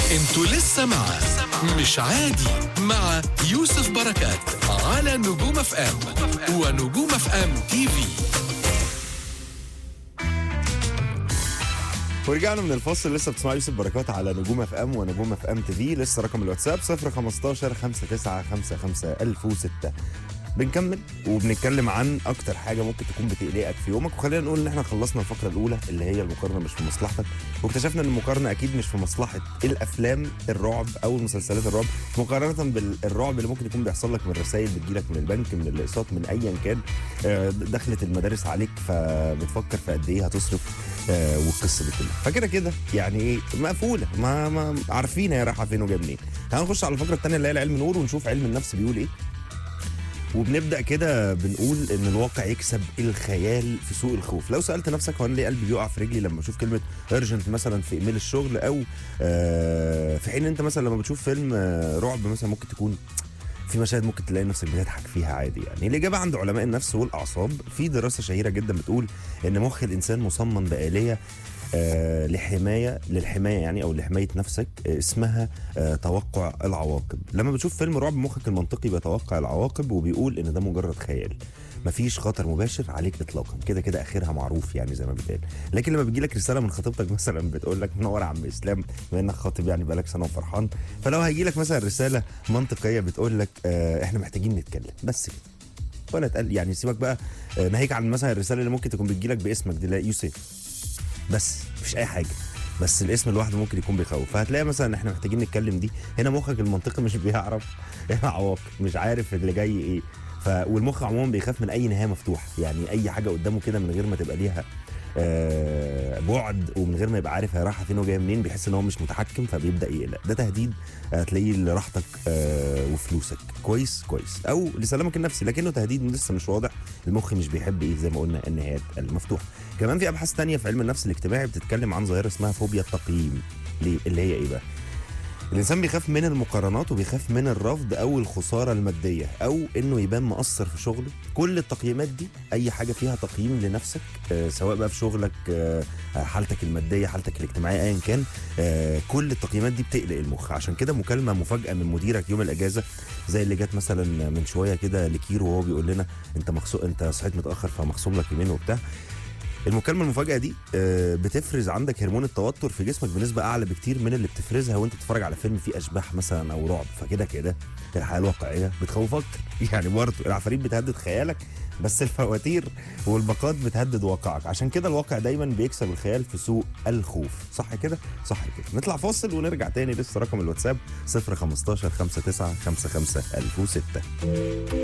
انتوا لسه مع مش عادي مع يوسف بركات على نجوم اف ام ونجوم اف ام تي في ورجعنا من الفاصل لسه بتسمعوا يوسف بركات على نجوم اف ام ونجوم اف ام تي في لسه رقم الواتساب 015 5955 1006 بنكمل وبنتكلم عن اكتر حاجه ممكن تكون بتقلقك في يومك وخلينا نقول ان احنا خلصنا الفقره الاولى اللي هي المقارنه مش في مصلحتك واكتشفنا ان المقارنه اكيد مش في مصلحه الافلام الرعب او المسلسلات الرعب مقارنه بالرعب اللي ممكن يكون بيحصل لك من رسائل بتجيلك من البنك من الاقساط من ايا كان آه، دخلت المدارس عليك فبتفكر في قد ايه هتصرف آه، والقصه دي كلها فكده كده يعني ايه مقفوله ما, ما عارفين هي رايحه فين وجايه منين تعالوا نخش على الفقره الثانيه اللي هي العلم نور ونشوف علم النفس بيقول ايه وبنبدا كده بنقول ان الواقع يكسب الخيال في سوق الخوف لو سالت نفسك هو انا ليه قلبي بيقع في رجلي لما اشوف كلمه urgent مثلا في ايميل الشغل او آه، في حين انت مثلا لما بتشوف فيلم آه، رعب مثلا ممكن تكون في مشاهد ممكن تلاقي نفسك بتضحك فيها عادي يعني الاجابه عند علماء النفس والاعصاب في دراسه شهيره جدا بتقول ان مخ الانسان مصمم باليه آه لحمايه للحمايه يعني او لحمايه نفسك آه اسمها آه توقع العواقب لما بتشوف فيلم رعب مخك المنطقي بيتوقع العواقب وبيقول ان ده مجرد خيال مفيش خطر مباشر عليك اطلاقا كده كده اخرها معروف يعني زي ما بيتقال لكن لما بيجي لك رساله من خطيبتك مثلا بتقول لك منور يا عم اسلام بما انك خاطب يعني بقالك سنه وفرحان فلو هيجي لك مثلا رساله منطقيه بتقول لك آه احنا محتاجين نتكلم بس كده ولا تقل يعني سيبك بقى آه، ناهيك عن مثلا الرساله اللي ممكن تكون بتجيلك باسمك دي لا يوسف بس مفيش اي حاجه بس الاسم لوحده ممكن يكون بيخوف فهتلاقي مثلا احنا محتاجين نتكلم دي هنا مخك المنطقي مش بيعرف ايه العواقب مش عارف اللي جاي ايه ف والمخ عموما بيخاف من اي نهايه مفتوحه يعني اي حاجه قدامه كده من غير ما تبقى ليها آه، بعد ومن غير ما يبقى عارف هي رايحه فين وجايه منين بيحس ان هو مش متحكم فبيبدا يقلق ده تهديد هتلاقيه لراحتك آه، وفلوسك كويس كويس او لسلامك النفسي لكنه تهديد لسه مش واضح المخ مش بيحب ايه زي ما قلنا النهايات المفتوحه كمان في ابحاث تانية في علم النفس الاجتماعي بتتكلم عن ظاهره اسمها فوبيا التقييم ليه اللي هي ايه بقى الانسان بيخاف من المقارنات وبيخاف من الرفض او الخساره الماديه او انه يبان مقصر في شغله كل التقييمات دي اي حاجه فيها تقييم لنفسك آه، سواء بقى في شغلك آه، حالتك الماديه حالتك الاجتماعيه ايا كان آه، كل التقييمات دي بتقلق المخ عشان كده مكالمه مفاجاه من مديرك يوم الاجازه زي اللي جت مثلا من شويه كده لكيرو وهو بيقول لنا انت مخصوم انت صحيت متاخر فمخصوم لك يومين وبتاع المكالمه المفاجاه دي آه، بتفرز عندك هرمون التوتر في جسمك بنسبه اعلى بكتير من اللي بتفرزها وانت بتتفرج على فيلم فيه اشباح مثلا او رعب فكده كده الحياه الواقعيه بتخوف اكتر يعني برضه العفاريت بتهدد خيالك بس الفواتير والباقات بتهدد واقعك عشان كده الواقع دايما بيكسب الخيال في سوق الخوف صح كده صح كده نطلع فاصل ونرجع تاني لسه رقم الواتساب 015 59 55 1006